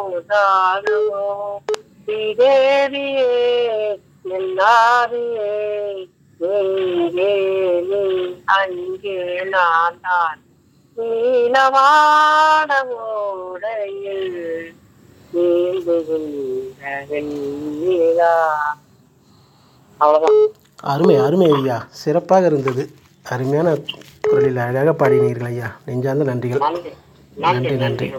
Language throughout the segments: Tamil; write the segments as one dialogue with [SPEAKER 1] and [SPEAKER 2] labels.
[SPEAKER 1] தானமோ ஸ்ரீதேவியே எல்லாரியே எங்கே நீ அங்கே நான் தான் நீலவான ஓடையில் நீந்துகின்ற வெண்ணிலா அவ்வளவுதான்
[SPEAKER 2] அருமை அருமை ஐயா சிறப்பாக இருந்தது அருமையான குரலில் அழகாக பாடினீர்கள் ஐயா நெஞ்சார்ந்த நன்றிகள்
[SPEAKER 1] நன்றி
[SPEAKER 2] நன்றி நன்றி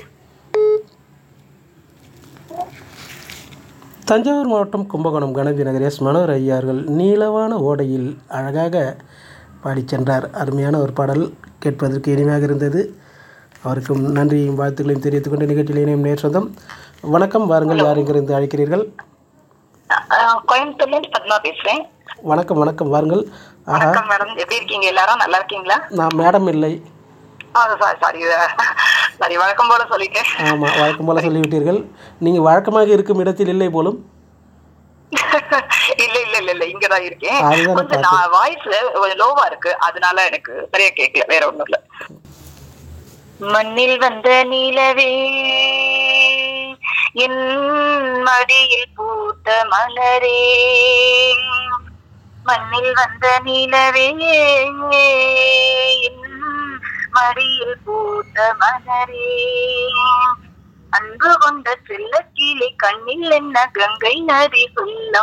[SPEAKER 2] தஞ்சாவூர் மாவட்டம் கும்பகோணம் கணபதி நகர் எஸ் மனோகர் ஐயார்கள் நீளவான ஓடையில் அழகாக பாடிச் சென்றார் அருமையான ஒரு பாடல் கேட்பதற்கு இனிமையாக இருந்தது அவருக்கும் நன்றியும் வாழ்த்துக்களையும் தெரிவித்துக் கொண்டு நிகழ்ச்சியில் இணையும் நேர் சொந்தம் வணக்கம் வாருங்கள் யார் இங்கிருந்து அழைக்கிறீர்கள்
[SPEAKER 1] கோயம்புத்தூர்ல இருந்து பத்மா பேசுறேன்
[SPEAKER 2] வணக்கம் வணக்கம் வாருங்கள் ஆஹா
[SPEAKER 1] வணக்கம் மேடம் எப்படி இருக்கீங்க எல்லாரும் நல்லா இருக்கீங்களா
[SPEAKER 2] நான் மேடம் இல்லை
[SPEAKER 1] சாரி சாரி சாரி வழக்கம் போல சொல்லிட்டேன்
[SPEAKER 2] ஆமாம் வழக்கம் போல சொல்லிவிட்டீர்கள் நீங்கள் வழக்கமாக இருக்கும் இடத்தில் இல்லை போலும்
[SPEAKER 1] இல்ல இல்ல இல்ல இல்ல இங்கதான் இருக்கேன்
[SPEAKER 2] அதுதானே
[SPEAKER 1] கொஞ்சம் நான் வாய்ஸ் கொஞ்சம் லோவா இருக்கு அதனால எனக்கு சரியா கேட்கல வேற ஒண்ணும் இல்ல மண்ணில் வந்த நிலவே என் மடியில் பூத்த மலரே மண்ணில் வந்த நிலவே என் மடியில் பூத்த மலரே அன்பு கொண்ட செல்ல கீழே கண்ணில் என்ன கங்கை நதி சொல்ல